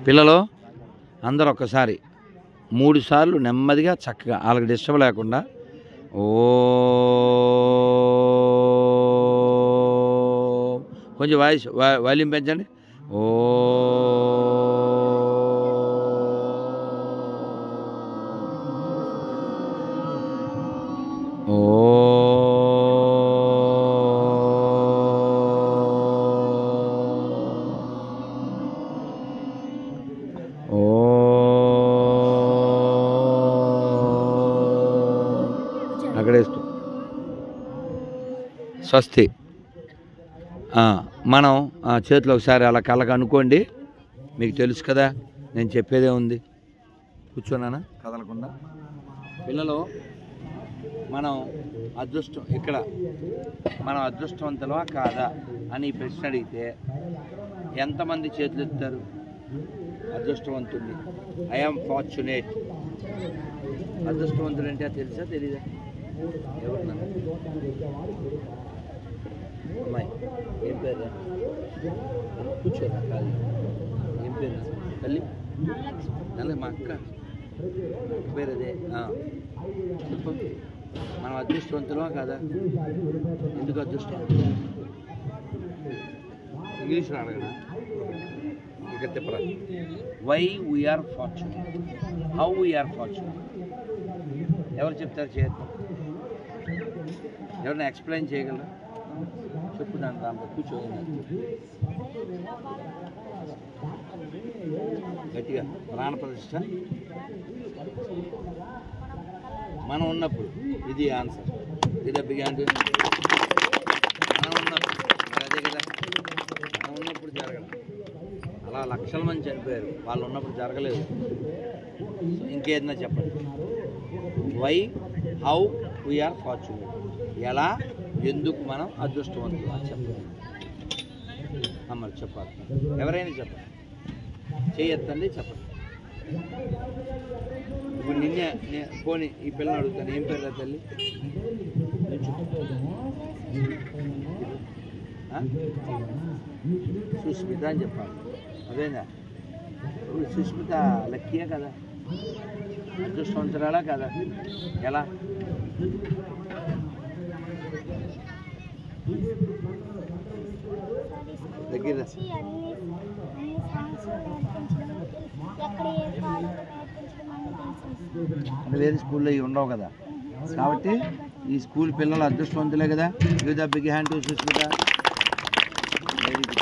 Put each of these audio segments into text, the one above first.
పిల్లలు అందరూ ఒక్కసారి మూడు సార్లు నెమ్మదిగా చక్కగా వాళ్ళకి డిస్టర్బ్ లేకుండా ఓ కొంచెం వాయిస్ వా- వాల్యూమ్ పెంచండి ఓ ఓ ఓ అక్కడేస్తూ స్వస్తి ఆ, మనం ఆ, చేతిలో ఒకసారి అలా కళ్ళకు అనుకోండి మీకు తెలుసు కదా నేను చెప్పేదే ఉంది కూర్చోనానా కదలకుండా పిల్లలు మనం అదృష్టం ఇక్కడ మనం అదృష్టవంతులమా కాదా అని ఈ ప్రశ్న అడిగితే ఎంతమంది చేతులు ఎత్తారు అదృష్టవంతుడిని ఐఎమ్ ఫార్చునేట్ అదృష్టవంతుడు అంటే తెలుసా తెలీదా ఎవరు నాన్న? అమ్మాయి ఏం పేరు కూర్చోరా కాదు ఏం పేరు తల్లి నల్ల మా అక్క అక్క పేరు అదే ఆ. చెప్పు మనం అదృష్టవంతులమా కాదా ఎందుకు అదృష్టం ఇంగ్లీష్లో అడగడా ఇక్కడ చెప్పరా why we are fortunate how we are fortunate ఎవరు చెప్తారు చేద్దాం ఎవరైనా ఎక్స్ప్లెయిన్ చేయగలరా చెప్పు దాని దాంట్లో కూర్చోండి గట్టిగా ప్రాణ ప్రతిష్ట మనం ఉన్నప్పుడు ఇది ఆన్సర్ ఇది బిగాండ్ మనం ఉన్నప్పుడు మరి అదే కదా మనం ఉన్నప్పుడు జరగడం అలా లక్షల మంది చనిపోయారు వాళ్ళు ఉన్నప్పుడు జరగలేదు సో ఇంకేదైనా చెప్పండి వై హౌ వీఆర్ ఫార్చునేట్ ఎలా ఎందుకు మనం అదృష్టవంతులు అని చెప్పండి అమ్మ చెప్పాలి ఎవరైనా చెప్పండి చేయొద్దండి చెప్పండి ఇప్పుడు నిన్నే నే- పోనీ ఈ పిల్లని అడుగుతాను ఏం పేరు రా తల్లి నిల్చో. ఆ? సుస్మిత అని చెప్పాలి అదేనా ఇప్పుడు సుస్మిత లక్కీయే కదా అదృష్టవంతురాలా కదా ఎలా దగ్గర వచ్చి అన్ని అన్ని సాంగ్స్ నేర్పించడం ఎక్కడ ఏ పాటలు నేర్పించడం అన్ని తెలిసింది అంటే వేరే స్కూల్లో ఇవి ఉండవు కదా కాబట్టి ఈ స్కూల్ పిల్లలు అదృష్టవంతులే కదా use the big hand to Susmita very good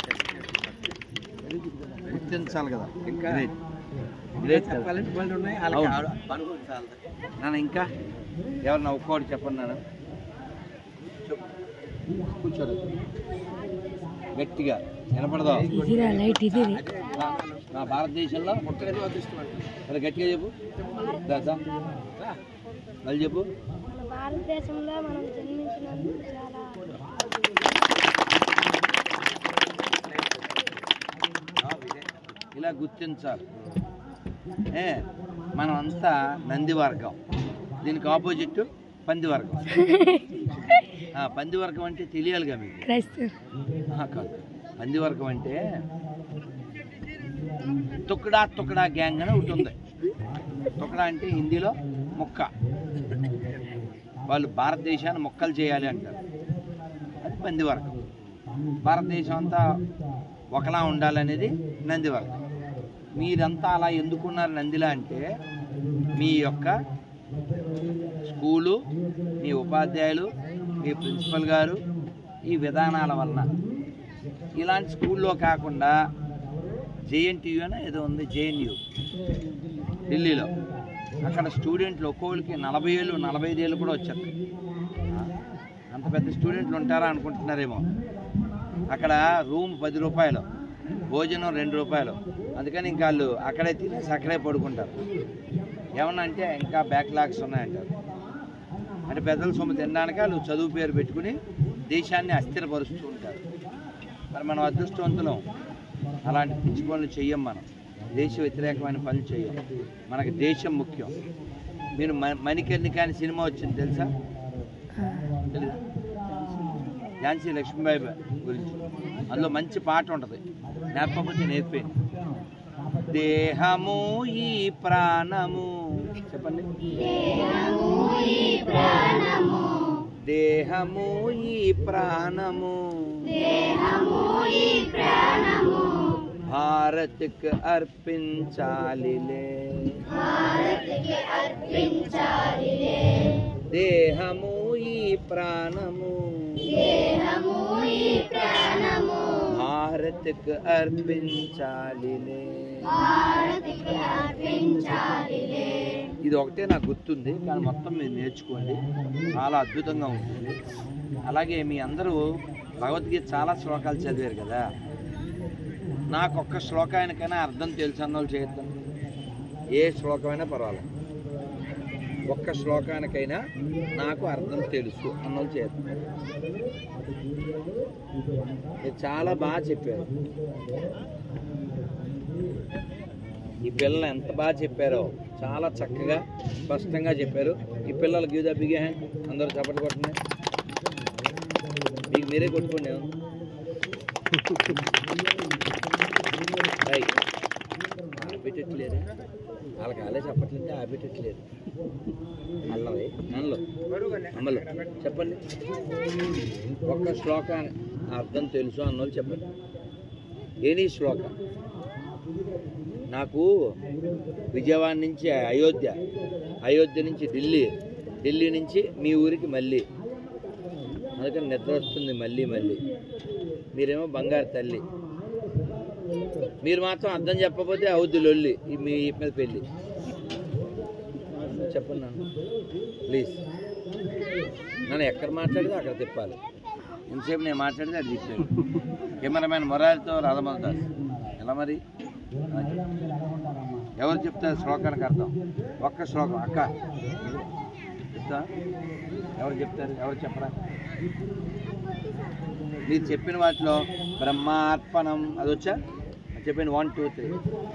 గుర్తించాలి కదా గ్రేట్ గ్రేట్ నాన్న ఇంకా ఎవరన్నా ఒక్కోటి చెప్పండి నాన్న చెప్పు. కూర్చోరు గట్టిగా వినపడదా లైట్ ఇది నా- నా భారతదేశంలో పుట్టలేదు అదృష్టం మరి గట్టిగా చెప్పు దాదా మళ్ళీ చెప్పు మన భారతదేశంలో మనం జన్మించినందుకు చాలా ఇలా గుర్తించాలి ఏ మనం అంతా నంది వర్గం దీనికి ఆపోజిట్ పంది వర్గం ఆ, పంది వర్గం అంటే తెలియాలిగా మీకు క్రైస్తవ ఆహా, కాదు పంది వర్గం అంటే తుక్కడా తుక్కడా గ్యాంగ్ అని ఒకటి ఉంది తుక్కడా అంటే హిందీలో ముక్క వాళ్ళు భారతదేశాన్ని మొక్కలు చేయాలి అంటారు అది పంది వర్గం భారతదేశం అంతా ఒకలా ఉండాలనేది నంది వర్గం మీరంతా అలా ఎందుకున్నారు నందిలా అంటే మీ యొక్క స్కూలు మీ ఉపాధ్యాయులు మీ ప్రిన్సిపల్ గారు ఈ విధానాల వలన ఇలాంటి స్కూల్లో కాకుండా జేఎన్టీయూ అని ఏదో ఉంది జేఎన్యూ ఢిల్లీలో అక్కడ స్టూడెంట్లు ఒక్కొక్కరికి నలభై ఏళ్ళు నలభై ఐదు ఏళ్ళు కూడా వచ్చారు ఆ, అంత పెద్ద స్టూడెంట్లు ఉంటారా అనుకుంటున్నారేమో అక్కడ రూమ్ పది రూపాయలు భోజనం రెండు రూపాయలు అందుకని ఇంకా వాళ్ళు అక్కడే తినేసి అక్కడే పడుకుంటారు ఏమన్నా అంటే ఇంకా బ్యాక్లాగ్స్ ఉన్నాయంటారు అంటే పెద్దల సొమ్ము తినడానికి వాళ్ళు చదువు పేరు పెట్టుకుని దేశాన్ని అస్థిరపరుస్తూ ఉంటారు మరి మనం అదృష్టవంతులం అలాంటి పిచ్చి పనులు చెయ్యం మనం దేశ వ్యతిరేకమైన పనులు చెయ్యం మనకి దేశం ముఖ్యం మీరు మ మణికర్ణి కాని సినిమా వచ్చింది తెలుసా తెలీదా? ఝాన్సీ లక్ష్మీబాయి గురించి అందులో మంచి పాట ఉంటుంది నేర్పకపోతే నేర్పేయండి దేహము ఈ ప్రాణము చెప్పండి దేహము ఈ ప్రాణము భారత్కి అర్పించాలిలే దేహము ఈ ప్రాణము భారత్కి అర్పించాలిలే ఇది ఒకటే నాకు గుర్తుంది కానీ మొత్తం మీరు నేర్చుకోండి చాలా అద్భుతంగా ఉంటుంది అలాగే మీ అందరూ భగవద్గీత చాలా శ్లోకాలు చదివారు కదా నాకు ఒక్క శ్లోకానికైనా అర్థం తెలుసు అన్న వాళ్ళు చేయొద్దు ఏ శ్లోకమైనా పర్వాలేదు ఒక్క శ్లోకానికైనా నాకు అర్థం తెలుసు అన్నోళ్ళు చేయొద్దు మీరు చాలా బాగా చెప్పారు ఈ పిల్లలు ఎంత బాగా చెప్పారో చాలా చక్కగా స్పష్టంగా చెప్పారు ఈ పిల్లలు గివ్ ద బిగ్ హ్యాండ్ అందరూ చప్పట్లు కొట్టండి మీకు మీరే కొట్టుకోండి రైట్ ఆపేటట్లేదు వాళ్ళకి వాళ్ళే చెప్పట్లేదు ఆపేటట్లేదు అల్లవి నన్ను అమ్మలు చెప్పండి ఒక్క శ్లోకాన్ని అర్థం తెలుసు అన్నోళ్ళు చెప్పండి ఏనీ శ్లోక నాకు విజయవాడ నుంచి అయోధ్య అయోధ్య నుంచి ఢిల్లీ ఢిల్లీ నుంచి మీ ఊరికి మళ్ళీ అందుకని నిద్ర వస్తుంది మళ్ళీ మళ్ళీ మీరేమో బంగారు తల్లి మీరు మాత్రం అర్థం చెప్పకపోతే అవుద్ది లొల్లి ఈ మీ మీద పెళ్ళి చెప్పండి నన్ను ప్లీజ్ నన్ను ఎక్కడ మాట్లాడితే అక్కడ తిప్పాలి ఇంతసేపు నేను మాట్లాడితే అది తిప్పాను కెమెరామెన్ మొరారితో రాధమల్దాస్ ఎలా మరి ఎవరు చెప్తారు శ్లోకానికి అర్థం ఒక్క శ్లోకం అక్క చెప్తా ఎవరు చెప్తారు ఎవరు చెప్పరా మీరు చెప్పిన వాటిలో బ్రహ్మార్పణం అది వచ్చా చెప్పండి వన్ టూ త్రీ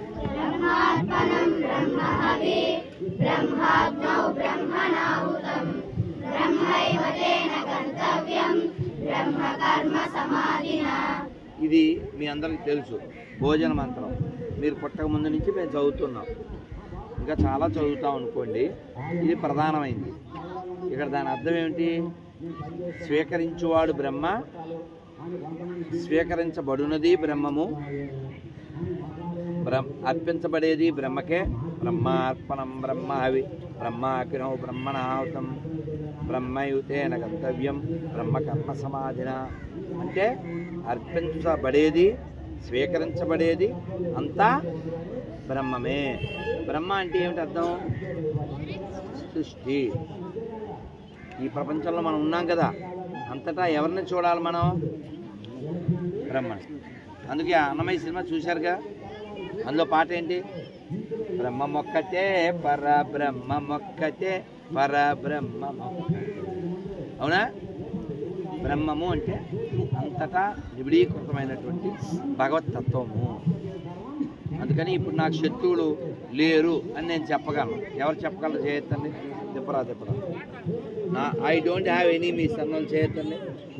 ఇది మీ అందరికి తెలుసు భోజన మంత్రం మీరు పుట్టక ముందు నుంచి మేము చదువుతున్నాం ఇంకా చాలా చదువుతాం అనుకోండి ఇది ప్రధానమైంది ఇక్కడ దాని అర్థం ఏమిటి స్వీకరించువాడు బ్రహ్మ స్వీకరించబడునది బ్రహ్మము బ్రహ్మ అర్పించబడేది బ్రహ్మకే బ్రహ్మార్పణం బ్రహ్మ హవి బ్రహ్మాగ్నౌ బ్రహ్మణాహుతం బ్రహ్మయుతేన గంతవ్యం బ్రహ్మకర్మ సమాధిన అంటే అర్పించబడేది స్వీకరించబడేది అంతా బ్రహ్మమే బ్రహ్మ అంటే ఏమిటి అర్థం సృష్టి ఈ ప్రపంచంలో మనం ఉన్నాం కదా అంతటా ఎవరిని చూడాలి మనం బ్రహ్మని అందుకే ఆ అన్నమయ్య సినిమా చూశారుగా అందులో పాట ఏంటి బ్రహ్మమొక్కటే పరబ్రహ్మమొక్కటే పరబ్రహ్మమొక్కటే అవునా బ్రహ్మము అంటే అంతటా నిబిడీకృతమైనటువంటి భగవత్ తత్వము అందుకని ఇప్పుడు నాకు శత్రువులు లేరు అని నేను చెప్పగలను ఎవరు చెప్పగలరు చేయొద్దండి తిప్పరా తిప్పరా నా ఐ డోంట్ హ్యావ్ ఎనీ మీ సన్నలు చేయొద్దండి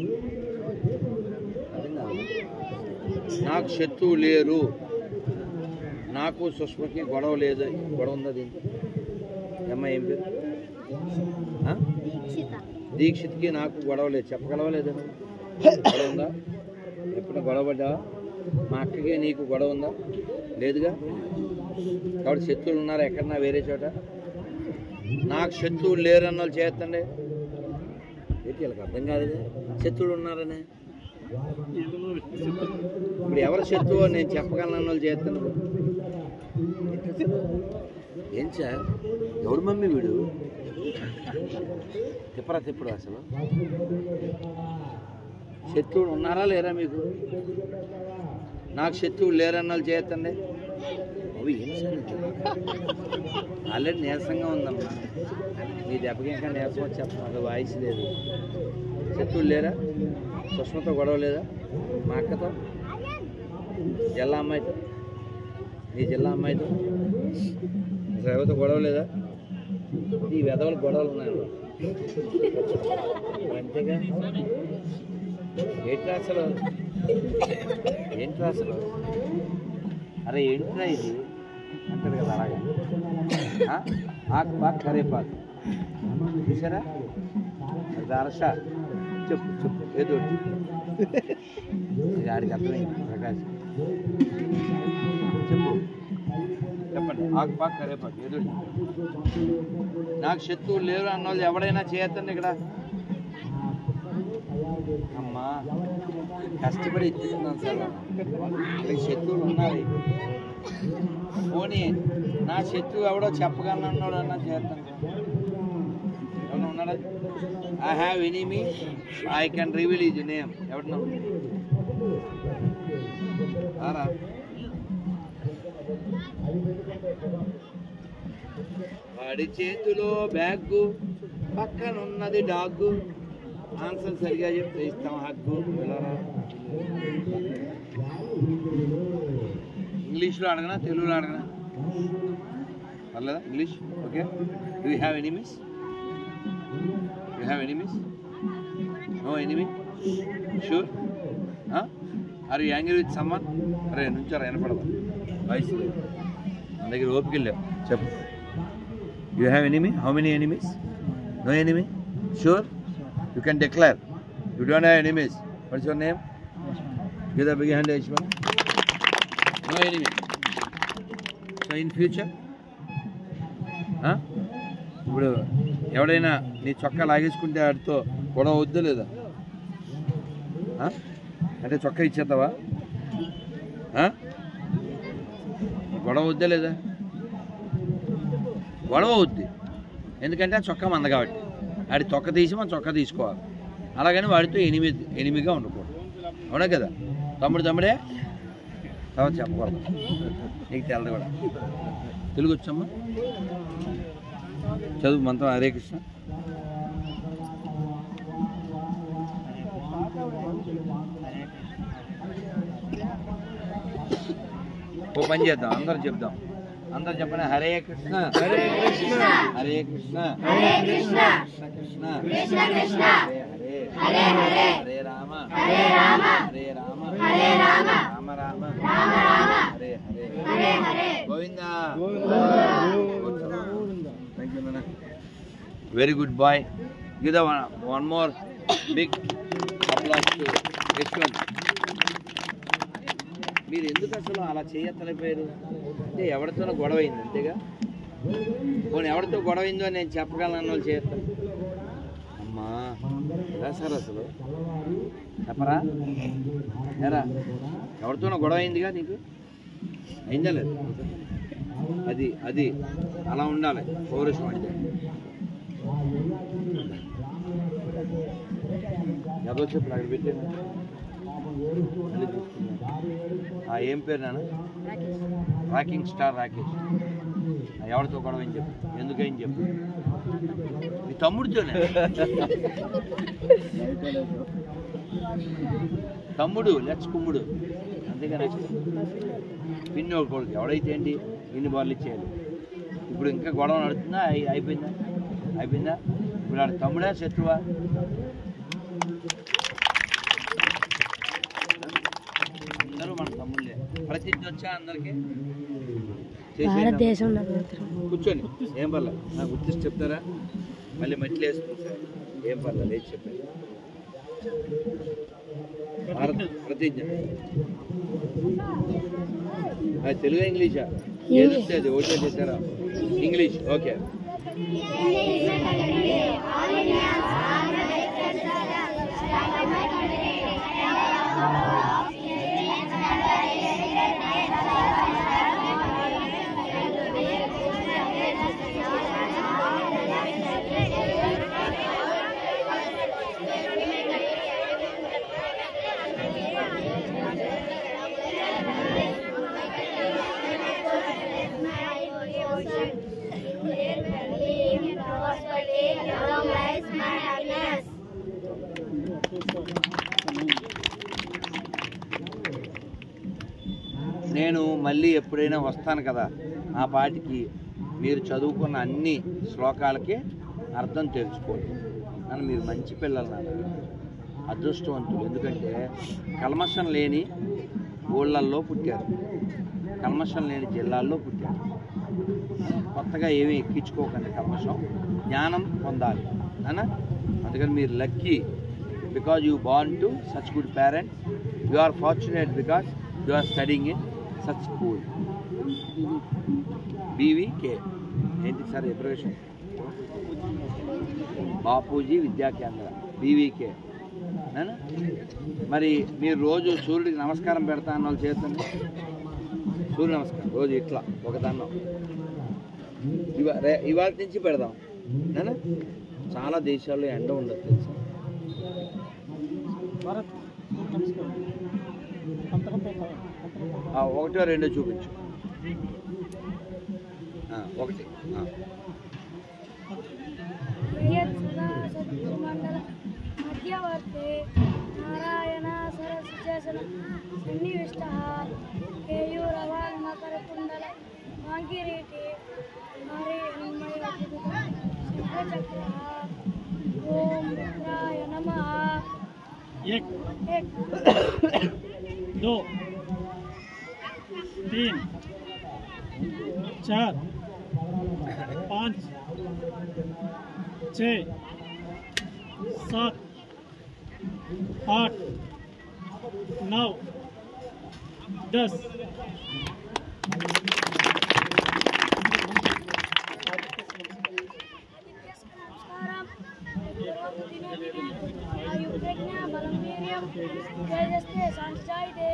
అర్థం కాదు. నాకు శత్రువు లేరు నాకు సుష్మకి గొడవ లేదు గొడవ ఉందా దీనికి అమ్మ ఏం పేరు ఆ? దీక్షిత దీక్షిత్కి నాకు గొడవ లేదు చెప్పగలవా లేదా గొడవ ఉందా ఎప్పుడు గొడవ పడ్డావా మా అక్కకి నీకు గొడవ ఉందా లేదుగా కాబట్టి శత్రువులు ఉన్నారా ఎక్కడన్నా వేరే చోట నాకు శత్రువులు లేరు అన్న వాళ్ళు చేస్తండి ఏంటి వీళ్ళకి అర్థం కాదు ఇది. శత్రువులు ఉన్నారనే ఇప్పుడు ఎవరు శత్రువు అని నేను చెప్పగలను అన్న వాళ్ళు చేస్తాను ఏం సార్ ఎవరు మమ్మీ వీడు తిప్పరా తిప్పుడు అసలు శత్రువులు ఉన్నారా లేరా మీకు నాకు శత్రువులు లేరన్న వాళ్ళు చేయొద్దండి అవి ఏం సార్ ఇది? ఆల్రెడీ నీరసంగా ఉందమ్మా మీ దెబ్బకి ఇంకా నీరసం వచ్చేస్తాం అది వాయిస్ లేదు శత్రువులు లేరా సుష్మతో గొడవ లేదా మా అక్కతో జిల్లా అమ్మాయితో నీ జిల్లా అమ్మాయితో అసలు ఎవరితో గొడవ లేదా ఈ వెధవలు గొడవలు ఉన్నాయి అంతేగా ఏంట్రా అసలు ఏంట్రా అసలు అరే ఏంట్రా ఇది అంటారు కదా అలాగే ఆ? ఆకు పాకు కరేపాకు చూసారా అది అరస చెప్పు చెప్పు ఏదో ఒకటి. ఇది ఆడికి అర్థమైంది ప్రకాష్ చెప్పు చెప్పండి ఆకు పాకు కరేపాకు ఏదో ఒకటి. నాకు శత్రువులు లేరు అన్న వాళ్ళు ఎవడైనా చేయొద్దండి ఇక్కడ అమ్మా కష్టపడి ఇచ్చుకున్నాను సార్ ఇక్కడ శత్రువులు ఉన్నారు పోనీ నా శత్రువు ఎవడో చెప్పగలను అన్నాడు అన్నా చేస్తాను ఎవడో ఉన్నాడా I have enemy I can reveal his name ఎవడన్నా రారా వాడి చేతిలో బ్యాగ్ పక్కన ఉన్నది డాగ్ ఆన్సర్ సరిగా చెప్తే ఇస్తాం హగ్గు వెళ్ళరా. ఇంగ్లీష్లో అడగనా తెలుగులో అడగనా పర్లేదా English okay do you have enemies you have enemies no enemy sure are you angry with someone అరే నుంచారా వినపడదా వాయిస్ లేదు మన దగ్గర ఓపిక లేవు చెప్పు you have enemy how many enemies no enemy sure you can declare you don't have enemies what's your name give the big hand Yashwar no enemy so in future ఇప్పుడు ఎవడైనా నీ చొక్కా లాగేసుకుంటే ఆడితో గొడవ వద్దు లేదా ఆ? అంటే చొక్కా ఇచ్చేస్తావా ఆ? గొడవ వద్దా లేదా గొడవ వద్ది ఎందుకంటే ఆ చొక్కా మంద కాబట్టి ఆడి చొక్క తీసి మనం చొక్కా తీసుకోవాలి అలాగని వాడితో ఎనిమిది ఎనిమిదిగా ఉండకూడదు అవునా కదా తమ్ముడు తమ్ముడే తర్వాత చెప్పకూడదు నీకు తెలదు కూడా తెలుగు వచ్చమ్మా చదువు మంత్రం హరే కృష్ణ ఓ పని చేద్దాం అందరం చెప్దాం అందరు చెప్పండి హరే కృష్ణ హరే కృష్ణ హరే కృష్ణ హరే కృష్ణ కృష్ణ కృష్ణ కృష్ణ హరే హరే హరే హరే రామ హరే రామ హరే రామ హరే రామ రామ రామ రామ రామ హరే హరే హరే హరే గోవిందా థ్యాంక్ యూ నాన్న very good boy give the one more big applause to Yashwant మీరు ఎందుకు అసలు అలా చేయత్తలేకపోయారు అంటే ఎవరితోనో గొడవ అయింది అంతేగా పోనీ ఎవరితో గొడవ అయిందో నేను చెప్పగలను అన్న వాళ్ళు చేస్తాను అమ్మా ఎలా సార్ అసలు చెప్పరా ఎరా ఎవరితోనో గొడవ అయిందిగా నీకు అయిందా లేదు అది అది అలా ఉండాలి పౌరుషం అంటే ఎవరో చెప్పు అక్కడ పెట్టాను మళ్ళీ తీసుకున్నాను. ఆ, ఏం పేరు నాన్న రాకింగ్ స్టార్ రాకేష్ ఆ, ఎవరితో గొడవ అని చెప్పు ఎందుకని చెప్పు మీ తమ్ముడితోనే తమ్ముడు లెట్స్ కుమ్ముడు అంతేగా నెక్స్ట్ పిన్ని ఒక కొడుకు ఎవడైతే ఏంటి ఇన్ని బార్లు ఇచ్చేయాలి ఇప్పుడు ఇంకా గొడవ నడుతుందా అయి- అయిపోయిందా అయిపోయిందా ఇప్పుడు ఆడ తమ్ముడా శత్రువా అందరూ మన తమ్ముళ్ళే ప్రతిజ్ఞ వచ్చా అందరికి చేసేయండి. భారతదేశంలో మాత్రం కూర్చోండి ఏం పర్లేదు నాకు గుర్తించి చెప్తారా మళ్ళీ మట్టి వేసుకుంది సార్ ఏం పర్లేదు లేచి చెప్పండి భారత్ ప్రతిజ్ఞ ఆ, తెలుగు ఇంగ్లీషా ఏది వస్తే అది ఓకే చేశారా ఇంగ్లీష్ ఓకే నేను మళ్ళీ ఎప్పుడైనా వస్తాను కదా ఆ పాటికి మీరు చదువుకున్న అన్ని శ్లోకాలకి అర్థం తెలుసుకోండి నన్ను మీరు మంచి పిల్లలు నాన్న అదృష్టవంతులు ఎందుకంటే కల్మషం లేని ఊళ్ళల్లో పుట్టారు కల్మషం లేని జిల్లాల్లో పుట్టాడు కొత్తగా ఏమీ ఎక్కించుకోకండి కల్మషం జ్ఞానం పొందాలి అనా అందుకని మీరు lucky because you born to such good parent you are fortunate because you are studying in such school BVK ఏంటి sir abbreviation Bapuji Vidya Kendra BVK నానా? మరి మీరు రోజు సూర్యుడికి నమస్కారం పెడతా అన్న వాళ్ళు చేతండి సూర్య నమస్కారం రోజు ఇట్లా ఒక దండం ఇవా రే- ఇవాళ నుంచి పెడదాం నానా? చాలా దేశాల్లో ఎండ ఉండదు తెలుసా ఆ, ఒకటో రెండో చూపించు ఆ, ఒకటి ఆ. మండల మధ్యవర్తి నారాయణ సరస్వన సన్నివిష్ట కేయూరవాన్ మకర కుండల మాంకిరీటి హరి శంఖచక్ర ఓం రుద్రాయ నమః एक एक दो तीन चार पाँच छ सात आठ नौ दस నమస్కారం దినే దినే ఆయు ప్రజ్ఞ బలం వీర్యం తేజస్తే సంచాయితే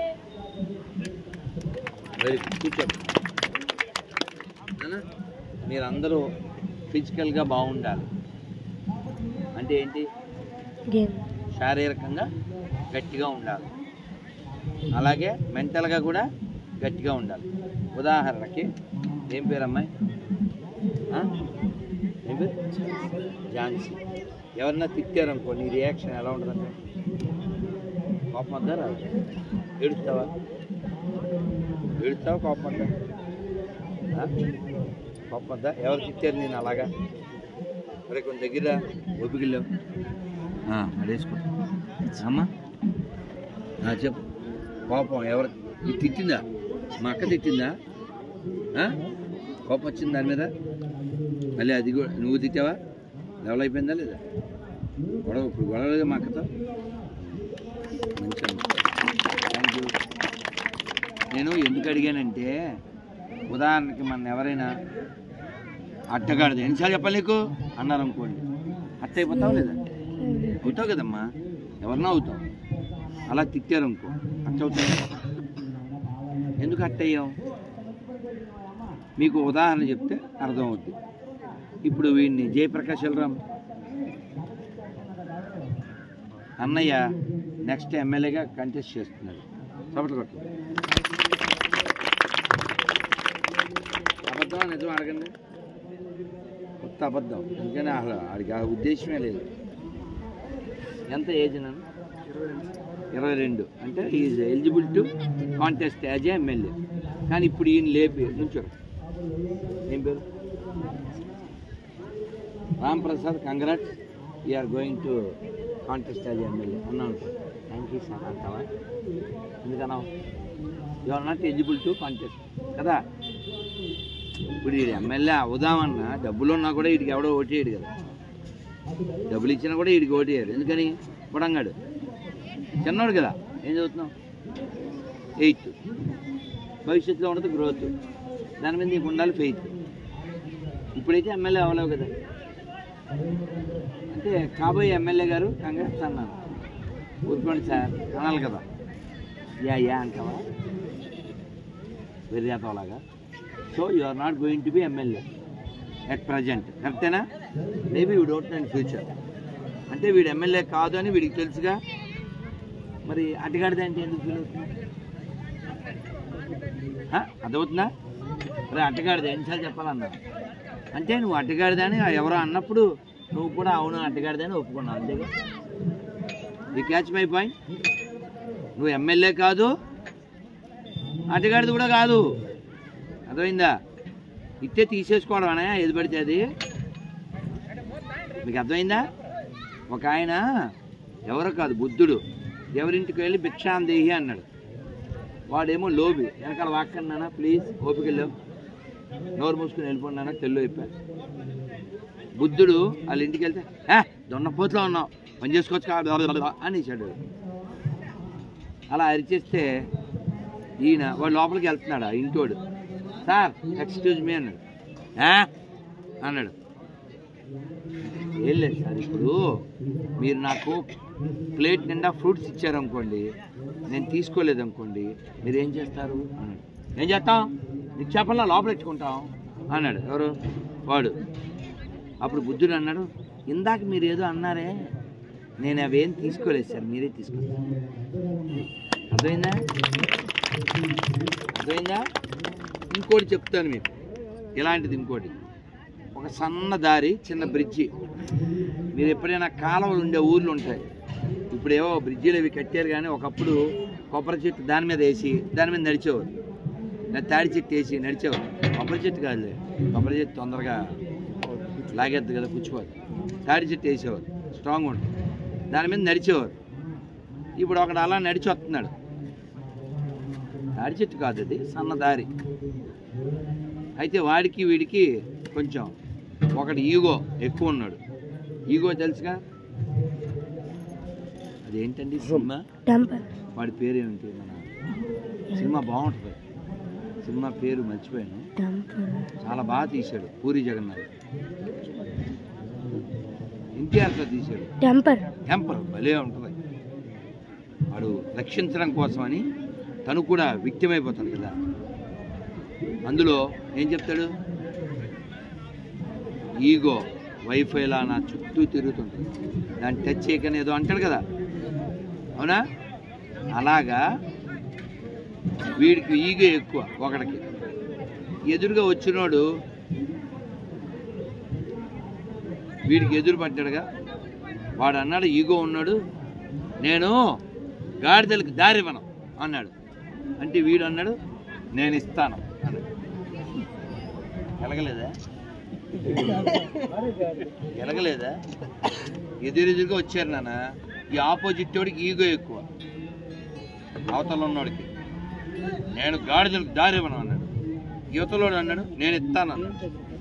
వెరీ గుడ్ కూర్చోండి నాన్న, మీరందరూ ఫిజికల్గా బాగుండాలి అంటే ఏంటి గేమ్ శారీరకంగా గట్టిగా ఉండాలి అలాగే మెంటల్గా కూడా గట్టిగా ఉండాలి ఉదాహరణకి ఏం పేరు అమ్మాయి ఆ? ఏం పేరు ఝాన్సీ ఎవరన్నా తిట్టారనుకో నీ రియాక్షన్ ఎలా ఉంటుందంటే కోపం వద్దా రాదు ఏడుస్తావా ఏడుస్తావా కోపం వద్దా ఆ? కోపం వద్దా ఎవరు తిట్టారు నేను అలాగా మరి కొంత దగ్గర ఒపిగిలేవు అడేసుకుంటా అమ్మా ఆ, చెప్పు కోపం ఎవరు ఇది తిట్టిందా మా అక్క తిట్టిందా ఆ? కోపం వచ్చింది దాని మీద మళ్ళీ అది కూడా నువ్వు తిట్టావా డెవలప్ అయిపోయిందా లేదా గొడవ ఇప్పుడు గొడవ లేదా మా అక్కతో మంచి థ్యాంక్ యూ నేను ఎందుకు అడిగానంటే ఉదాహరణకి మన ఎవరైనా అడ్డగాడిది ఎన్నిసార్లు చెప్పాలి నీకు అన్నారు అనుకోండి అట్ట అయిపోతావు లేదా అవుతావు కదమ్మా ఎవరన్నా అవుతావు అలా తిట్టారు అనుకో అట్ట అవుతావు ఎందుకు అట్ట అయ్యాం మీకు ఉదాహరణ చెప్తే అర్థమవుద్ది ఇప్పుడు వీడిని జయప్రకాష్ ఎల్రామ్ అన్నయ్య నెక్స్ట్ ఎమ్మెల్యేగా కంటెస్ట్ చేస్తున్నాడు చప్పట్లు కొట్టు అబద్ధం నిజం అడగండి కొత్త అబద్ధం ఎందుకని అసలు ఆడికి ఆ ఉద్దేశమే లేదు ఎంత ఏజ్ నన్ను ఇరవై రెండు అంటే is eligible to contest as a MLA కానీ ఇప్పుడు ఈయన లేపి నుంచో ఏం పేరు Ram Prasad congrats are going to contest as MLA అన్నాను థ్యాంక్ యూ సార్ అంటావా ఎందుకన్నావు you are not eligible to contest కదా ఇప్పుడు వీడు ఎమ్మెల్యే అవుదామన్నా డబ్బులు ఉన్నా కూడా వీడికి ఎవడో ఓటేయడు కదా డబ్బులు ఇచ్చినా కూడా వీడికి ఓటేయరు ఎందుకని బుడంగాడు చిన్నోడు కదా ఏం చదువుతున్నావు ఎయిత్ భవిష్యత్తులో ఉండదు గ్రోత్ దాని మీద నీకు ఉండాలి ఫెయిత్ ఇప్పుడైతే ఎమ్మెల్యే అవ్వలేవు కదా అంటే కాబోయే ఎమ్మెల్యే గారు కంగ్రెస్ అన్నాను ఊరుకోండి సార్ అనాలి కదా యా యా అంటావా వెర్యాతలాగా so you are not going to be MLA at present కరెక్టేనా maybe we don't in future అంటే వీడు ఎమ్మెల్యే కాదు అని వీడికి తెలుసుగా మరి అడ్డగాడితే అంటే ఎందుకు ఫీల్ అవుతుంది ఆ? అర్థమవుతుందా మరి అడ్డగాడిదే ఎన్నిసార్లు చెప్పాలన్నా అంటే నువ్వు అడ్డగాడిదే అని ఎవరో అన్నప్పుడు నువ్వు కూడా అవును అడ్డగాడిదే అని ఒప్పుకున్నావు అంతేగా యూ క్యాచ్ మై పాయింట్ నువ్వు ఎమ్మెల్యే కాదు అడ్డగాడిది కూడా కాదు అర్థమైందా ఇట్టే తీసేసుకోవడం అనే ఏది పడితే అది మీకు అర్థమైందా ఒక ఆయన ఎవరో కాదు బుద్ధుడు ఎవరింటికి వెళ్ళి భిక్షాందేహి అన్నాడు వాడేమో లోబి వెనకాల వాక్కన్నానా ప్లీజ్ ఓపిక వెళ్ళావు నోరు మూసుకుని వెళ్ళిపోయినా తెల్లు అయిపోయా బుద్ధుడు వాళ్ళ ఇంటికి వెళ్తే ఏ దొన్నపోతులో ఉన్నావు పని చేసుకోవచ్చు కాదు అని ఇచ్చాడు అలా అరిచేస్తే ఈయన వాడు లోపలికి వెళ్తున్నాడు ఆ ఇంటోడు సార్ ఎక్స్క్యూజ్ మీ అన్నాడు "ఆ?" అన్నాడు ఏం లేదు సార్ ఇప్పుడు మీరు నాకు ప్లేట్ నిండా ఫ్రూట్స్ ఇచ్చారనుకోండి నేను తీసుకోలేదు అనుకోండి మీరు ఏం చేస్తారు అన్నాడు ఏం చేస్తాం నీకు చెప్పాలా లోపల ఎట్టుకుంటాం అన్నాడు ఎవరు వాడు అప్పుడు బుద్ధుడు అన్నాడు ఇందాక మీరు ఏదో అన్నారే నేను అవేం తీసుకోలేదు సార్ మీరే తీసుకోండి అర్థమైందా అర్థమైందా ఇంకోటి చెప్తాను మీకు ఇలాంటిది ఇంకోటి ఒక సన్న దారి చిన్న బ్రిడ్జి మీరు ఎప్పుడైనా కాలువలు ఉండే ఊర్లు ఉంటాయి ఇప్పుడు ఏవో బ్రిడ్జిలు అవి కట్టారు కానీ ఒకప్పుడు కొబ్బరి చెట్టు దాని మీద వేసి దాని మీద నడిచేవారు లేదా తాడి చెట్టు వేసి నడిచేవారు కొబ్బరి చెట్టు కాదులే కొబ్బరి చెట్టు తొందరగా లాగేద్దు కదా పుచ్చిపోదు తాడి చెట్టు వేసేవారు స్ట్రాంగ్ ఉంటుంది దాని మీద నడిచేవారు ఇప్పుడు ఒకడు అలా నడిచి వస్తున్నాడు తాడి చెట్టు కాదు అది సన్న దారి అయితే వాడికి వీడికి కొంచెం ఒకటి ఈగో ఎక్కువ ఉన్నాడు ఈగో తెలుసుగా అదేంటండి సినిమా టెంపర్ వాడి పేరు ఏమిటి మన సినిమా బాగుంటుంది సినిమా పేరు మర్చిపోయాను టెంపర్ చాలా బాగా తీశాడు పూరి జగన్నాథ్ ఎన్టీఆర్తో తీశాడు టెంపర్ టెంపర్ భలే ఉంటుంది వాడు రక్షించడం కోసమని తను కూడా విక్టిమ్ అయిపోతాడు కదా అందులో ఏం చెప్తాడు ఈగో వైఫైలా నా చుట్టూ తిరుగుతుంటుంది దాన్ని టచ్ చేయకని ఏదో అంటాడు కదా అవునా అలాగా వీడికి ఈగో ఎక్కువ ఒకడికి ఎదురుగా వచ్చినోడు వీడికి ఎదురు పడ్డాడుగా వాడు అన్నాడు ఈగో ఉన్నాడు నేను గాడిదలకు దారి ఇవ్వను అన్నాడు అంటే వీడు అన్నాడు నేను ఇస్తాను అన్నాడు ఎలగలేదా ఎలగలేదా ఎదురెదురుగా వచ్చారు నాన్న ఈ ఆపోజిట్ వాడికి ఈగో ఎక్కువ అవతల ఉన్నోడికి నేను గాడిదలకు దారి ఇవ్వను అన్నాడు యువతలోడు అన్నాడు నేను ఇస్తాను అన్నాడు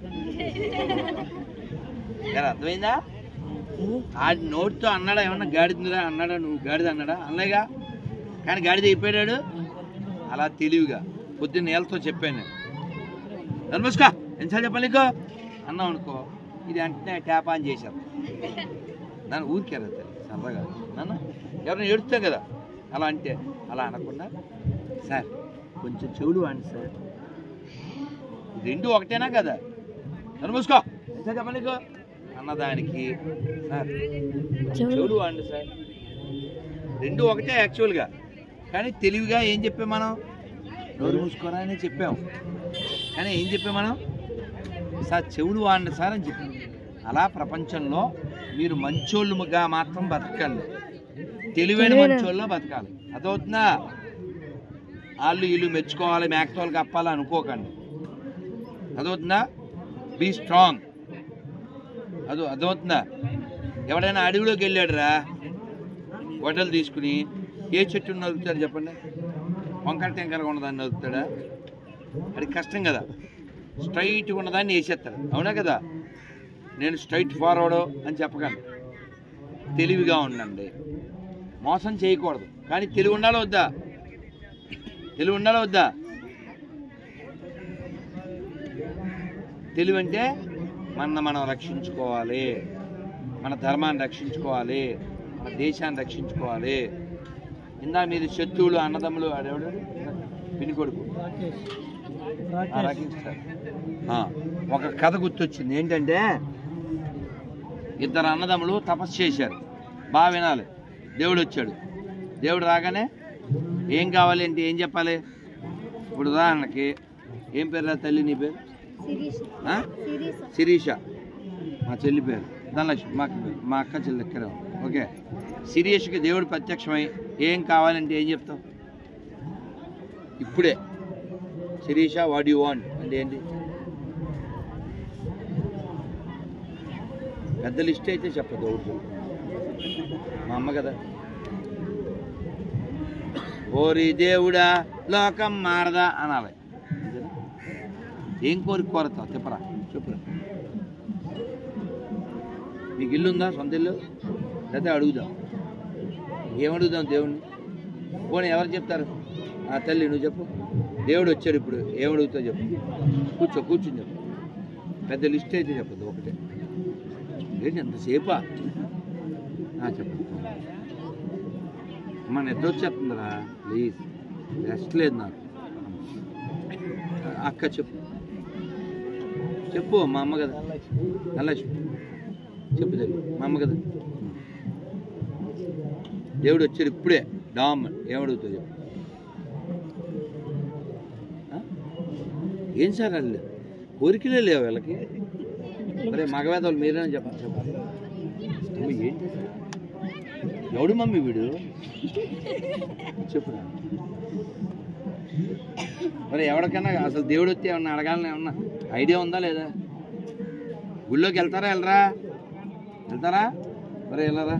ఎలా అర్థమైందా ఆ నోటితో అన్నాడా ఏమన్నా గాడిదా అన్నాడా నువ్వు గాడిద అన్నాడా అనలేగా కానీ గాడిద అయిపోయాడు అలా తెలివిగా పొద్దున్న నేలతో చెప్పాను నేను ధర్మస్కా ఎన్నిసార్లు చెప్పాలి నీకు అన్నావు అనుకో ఇది వెంటనే ట్యాప్ ఆన్ చేశారు నన్ను ఊరికే సరదాగా నన్ను ఎవరైనా ఏడుస్తా కదా అలా అంటే అలా అనకుండా సార్ కొంచెం చెవులు వాడి సార్ రెండు ఒకటేనా కదా నన్ను మూసుకో ఎంత చెప్పాలి నీకు అన్నదానికి సార్ చెవులు వాడండి సార్ రెండు ఒకటే యాక్చువల్గా కానీ తెలివిగా ఏం చెప్పాం మనం నోరు మూసుకోరా అని చెప్పాం కానీ ఏం చెప్పాం మనం సార్ చెవులు వాడండి సార్ అని చెప్పాం అలా ప్రపంచంలో మీరు మంచోళ్ళుగా మాత్రం బతకండి తెలివైన మంచోళ్ళ బతకాలి అదవుతుందా వాళ్ళు వీళ్ళు మెచ్చుకోవాలి మేకతోలు కప్పాలి అనుకోకండి అదవుతుందా బీ స్ట్రాంగ్ అదో అదవుతుందా ఎవడైనా అడవిలోకి వెళ్ళాడురా గొడ్డలు తీసుకుని ఏ చెట్టు నరుకుతాడు చెప్పండి వంకర టెంకరగా ఉన్నదాన్ని నరుకుతాడా అది కష్టం కదా స్ట్రైట్గా ఉన్నదాన్ని వేసేస్తాడు అవునా కదా నేను స్ట్రైట్ ఫార్వర్డ్ అని చెప్పకండి తెలివిగా ఉండండి మోసం చేయకూడదు కానీ తెలివి ఉండాలా వద్దా తెలివి ఉండాలా వద్దా తెలివి అంటే మన మనం రక్షించుకోవాలి మన ధర్మాన్ని రక్షించుకోవాలి మన దేశాన్ని రక్షించుకోవాలి ఇందా మీరు శత్రువులు అన్నదమ్ములు ఆడేవాడు పిని కొడుకు ఆ, రాకేష్ సార్. ఆ, ఒక కథ గుర్తొచ్చింది ఏంటంటే ఇద్దరు అన్నదమ్ములు తపస్సు చేశారు బాగా వినాలి దేవుడు వచ్చాడు దేవుడు రాగానే ఏం కావాలి అంటే ఏం చెప్పాలి ఇప్పుడు ఉదాహరణకి ఏం పేరు రా తల్లి నీ పేరు సిరీస్ ఆ? సిరీస్ శిరీష మా చెల్లి పేరు ధనలక్ష్మి మా మా అక్క చెల్లి ఎక్కడ ఓకే శిరీష్కి దేవుడు ప్రత్యక్షమై ఏం కావాలంటే ఏం చెప్తావు ఇప్పుడే శిరీష వాట్ యు వాంట్ అంటే ఏంటి పెద్ద లిస్ట్ అయితే చెప్పదు ఒకటి మా అమ్మ కదా ఓరి దేవుడా లోకం మారదా అనాలి అంతేనా? ఏం కోరిక కోరతావు చెప్పరా చెప్పురా నీకు ఇల్లు ఉందా సొంత ఇల్లు లేకపోతే అడుగుదాం ఏమడుగుదాం దేవుణ్ణి పోనీ ఎవరు చెప్తారు ఆ తల్లి నువ్వు చెప్పు దేవుడు వచ్చాడు ఇప్పుడు ఏమడుగుతావు చెప్పు కూర్చో కూర్చుని చెప్పు పెద్ద లిస్ట్ అయితే చెప్పదు ఒకటే ఏంటి ఎంతసేపా ఆ, చెప్పు మన నిద్ర వచ్చేస్తుందిరా ప్లీజ్ రెస్ట్ లేదు నాకు అక్క చెప్పు చెప్పు మా అమ్మ కదా నల్లక్ష్మి చెప్పు తల్లి మా అమ్మ కదా దేవుడు వచ్చాడు ఇప్పుడే డామ్ ఏమడుగుతావు చెప్పు ఆ? ఏం సార్ వాళ్ళు కోరికలే లేవు వీళ్ళకి మరి మగవేదలు మీరేనా చెప్పండి చెప్పండి అమ్మ, ఏంటి ఎవడు మమ్మీ వీడు చెప్పురా మరి ఎవరికైనా అసలు దేవుడు వస్తే ఏమన్నా అడగాలని ఏమన్నా ఐడియా ఉందా లేదా గుళ్ళోకి వెళ్తారా వెళ్ళరా వెళ్తారా మరి వెళ్ళరా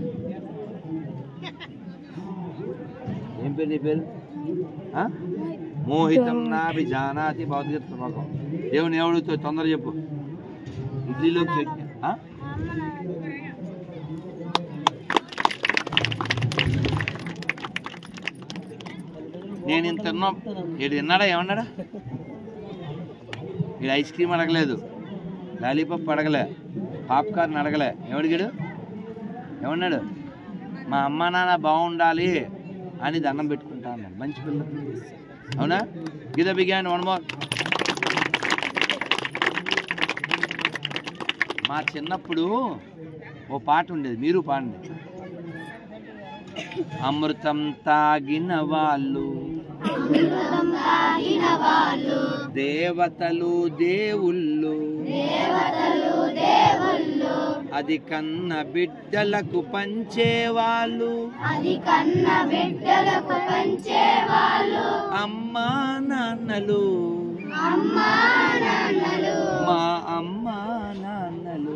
ఏం పేరు నీ పేరు ఆ? మోహితం నా విజానాతి భౌతిక శ్లోకం దేవుని ఎవడుతో తొందర చెప్పు ఇడ్లీలోకి చట్నీ ఆ? నేను ఇంత తిన్నా వీడు తిన్నాడా ఏమన్నాడా వీడు ఐస్ క్రీమ్ అడగలేదు లాలీపాప్ అడగలే పాప్కార్న్ అడగలే ఏమడిగాడు ఏమన్నాడు మా అమ్మ నాన్న బాగుండాలి అని దండం పెట్టుకుంటా అన్నాడు మంచి పిల్ల అవునా గీత బిగాన్ వన్ మోర్ మా చిన్నప్పుడు ఓ పాట ఉండేది మీరు పాడండి అమృతం తాగిన వాళ్ళు దేవతలు దేవుళ్ళు అది కన్న బిడ్డలకు పంచేవాళ్ళు అది కన్న బిడ్డలకు పంచేవాళ్ళు అమ్మా నాన్నలు అమ్మా నాన్నలు మా అమ్మా నాన్నలు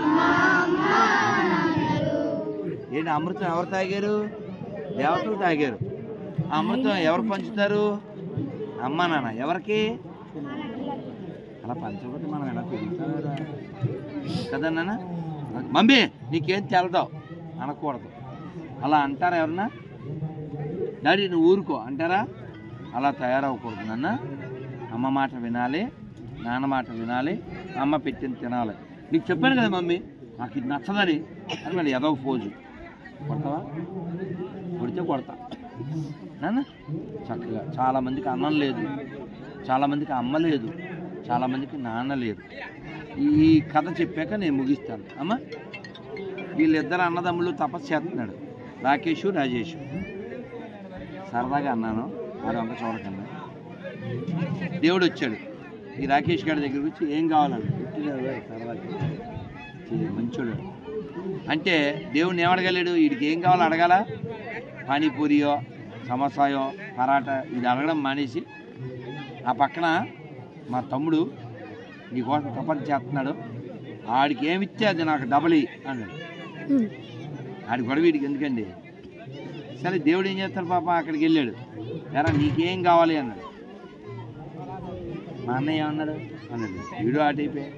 ఏంటి అమృతం ఎవరు తాగారు దేవతలు తాగారు ఆ అమృతం ఎవరు పంచుతారు అమ్మా నాన్న ఎవరికి అలా పంచకపోతే మనం ఎలా పెరుగుతారా కదా నాన్న మమ్మీ నీకేం తెలదావు అనకూడదు అలా అంటారా ఎవరన్నా డాడీ నువ్వు ఊరుకో అంటారా అలా తయారవ్వకూడదు నాన్న అమ్మ మాట వినాలి నాన్న మాట వినాలి అమ్మ పెట్టింది తినాలి నీకు చెప్పాను కదా మమ్మీ నాకు ఇది నచ్చదని అని మళ్ళీ ఏదో ఒక పోజు కొడతావా కొడితే కొడతా నాన్న చక్కగా చాలామందికి అన్నం లేదు చాలామందికి అమ్మ లేదు చాలామందికి నాన్న లేదు ఈ కథ చెప్పాక నేను ముగిస్తాను అమ్మ వీళ్ళిద్దరు అన్నదమ్ముళ్ళు తపస్సు చేస్తున్నాడు రాకేష్ రాజేష్ సరదాగా అన్నాను మరి అంత చూడకండి దేవుడు వచ్చాడు ఈ రాకేష్ గారి దగ్గరికి వచ్చి ఏం కావాలని సరదాగా చే- మంచోడు అంటే దేవుడిని ఏమడగలేడు వీడికి ఏం కావాలో అడగాల పానీపూరియో సమోసాయో పరాటా ఇది అడగడం మానేసి ఆ పక్కన మా తమ్ముడు నీకోసం తపస్సు చేస్తున్నాడు ఆడికి ఏమిస్తే అది నాకు డబల్ ఇయ్యి అన్నాడు ఆడి గొడవ వీడికి ఎందుకండి సరే దేవుడు ఏం చేస్తాడు పాప అక్కడికి వెళ్ళాడు ఎరా నీకేం కావాలి అన్నాడు మా అన్నయ్య ఏమన్నాడు అన్నాడు వీడు ఆట అయిపోయా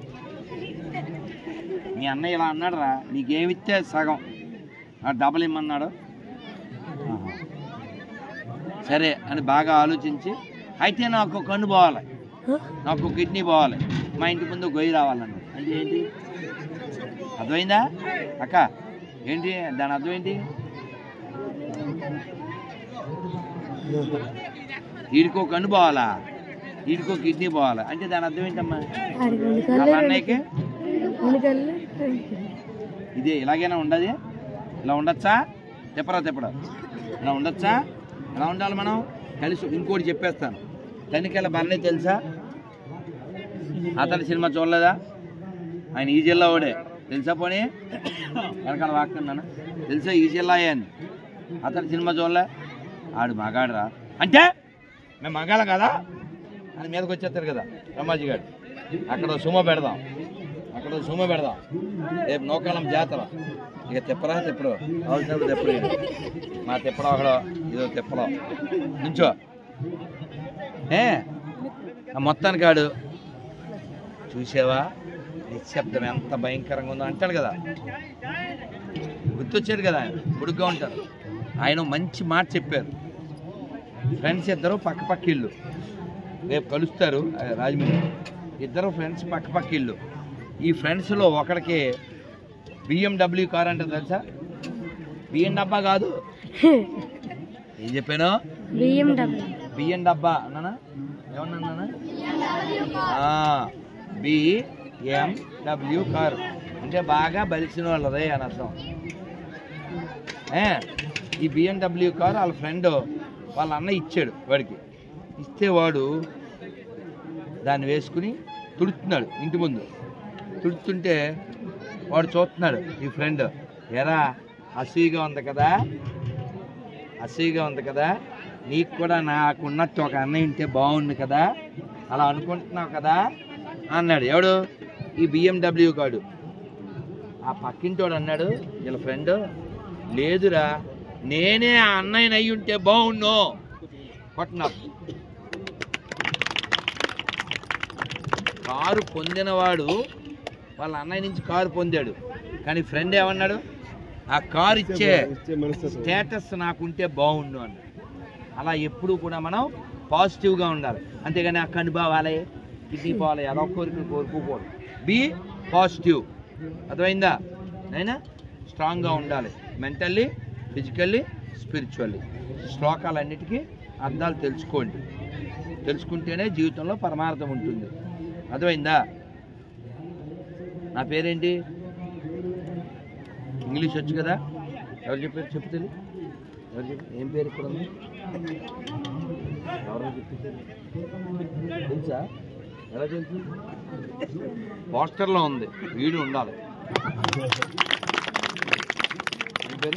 మీ అన్నయ్య ఇలా అన్నాడు రా నీకేమిస్తే సగం ఆ డబల్ ఇమ్మన్నాడు ఆహా. సరే అని బాగా ఆలోచించి అయితే నాకు ఒక కన్ను పోవాలి నాకు ఒక కిడ్నీ పోవాలి మా ఇంటి ముందు గొయ్యి రావాలన్నాడు అంటే ఏంటి అర్థమైందా అక్క ఏంటి దాని అర్థం ఏంటి వీడికో కన్ను పోవాలా వీడికో కిడ్నీ పోవాలా అంటే దాని అర్థం ఏంటమ్మా వాళ్ళ అన్నయ్యకి ఇదే ఇలాగైనా ఉండదు ఇలా ఉండొచ్చా తిప్పరా తిప్పడా ఇలా ఉండొచ్చా ఎలా ఉండాలి మనం కలిసి ఇంకోటి చెప్పేస్తాను తనికెళ్ళ భరణి తెలుసా అతని సినిమా చూడలేదా ఆయన ఈ జిల్లా వాడే తెలుసా పోనీ వెనకాల వాక్కున్నాను తెలుసా ఈ జిల్లా అని అతని సినిమా చూడలే ఆడు మగాడురా అంటే మేము మగాళ్ళం కదా అని మీదకి వచ్చేస్తారు కదా రమాజీ గారు అక్కడ సుమ పెడదాం అక్కడ సుమ పెడదాం రేపు నౌకాలం జాతర ఇక తిప్పరా తిప్పడు అవసరం తిప్పడు ఈయన. మా తిప్పడం ఒకడు ఇదో తిప్పడం నుంచో ఏ ఆ మొత్తానికి ఆడు చూసావా నిశ్శబ్దం ఎంత భయంకరంగా ఉందో అంటాడు కదా గుర్తొచ్చాడు కదా ఆయన బుడుగ్గా ఉంటారు ఆయన మంచి మాట చెప్పారు ఫ్రెండ్స్ ఇద్దరు పక్క పక్క ఇల్లు రేపు కలుస్తారు ఆ, రాజమండ్రి ఇద్దరు ఫ్రెండ్స్ పక్క పక్క ఇల్లు ఈ ఫ్రెండ్స్లో ఒకడికి బిఎండబ్ల్యూ కార్ అంటే తెలుసా బిఎం డబ్బా కాదు ఏం చెప్పాను బిఎండబ్ల్యూ బిఎం డబ్బా అన్నానా ఏమన్నా బిఎండబ్ల్యూ కార్ అంటే బాగా బలిసిన వాళ్ళదే అని అర్థం ఏ, ఈ బిఎండబ్ల్యూ కార్ వాళ్ళ ఫ్రెండ్ వాళ్ళ అన్న ఇచ్చాడు వాడికి ఇస్తే వాడు దాన్ని వేసుకుని తుడుతున్నాడు ఇంటి ముందు తుడుతుంటే వాడు చూస్తున్నాడు ఈ ఫ్రెండ్ ఎరా అసూయిగా ఉంది కదా అసూయిగా ఉంది కదా నీకు కూడా నాకున్నట్టు ఒక అన్నయ్య ఉంటే బాగుండు కదా అలా అనుకుంటున్నావు కదా అన్నాడు ఎవడు ఈ బిఎండబ్ల్యూ కాడు ఆ పక్కింటోడు అన్నాడు వీళ్ళ ఫ్రెండ్ లేదురా నేనే ఆ అన్నయ్యని అయి ఉంటే బాగుండు కొట్టినా కారు పొందినవాడు వాళ్ళ అన్నయ్య నుంచి కారు పొందాడు కానీ ఫ్రెండ్ ఏమన్నాడు ఆ కారు ఇచ్చే స్టేటస్ నాకుంటే బాగుండు అన్నాడు అలా ఎప్పుడూ కూడా మనం పాజిటివ్గా ఉండాలి అంతేగాని ఆ కనుభావాలే కిడ్నీ పోవాలి ఎలా కోరికలు కోరుకోకూడదు బి పాజిటివ్ అర్థమైందా అయినా స్ట్రాంగ్గా ఉండాలి మెంటల్లీ ఫిజికల్లీ స్పిరిచువల్లీ శ్లోకాలన్నిటికీ అర్థాలు తెలుసుకోండి తెలుసుకుంటేనే జీవితంలో పరమార్థం ఉంటుంది అర్థమైందా నా పేరేంటి ఇంగ్లీష్ వచ్చు కదా ఎవరు చెప్పారు చెప్పు తెలి ఎవరు చెప్పారు ఏం పేరు ఇక్కడ ఉంది ఎవరో చెప్పారు తెలుసా ఎలా తెలుసు పోస్టర్లో ఉంది వీడు ఉండాలి నీ పేరు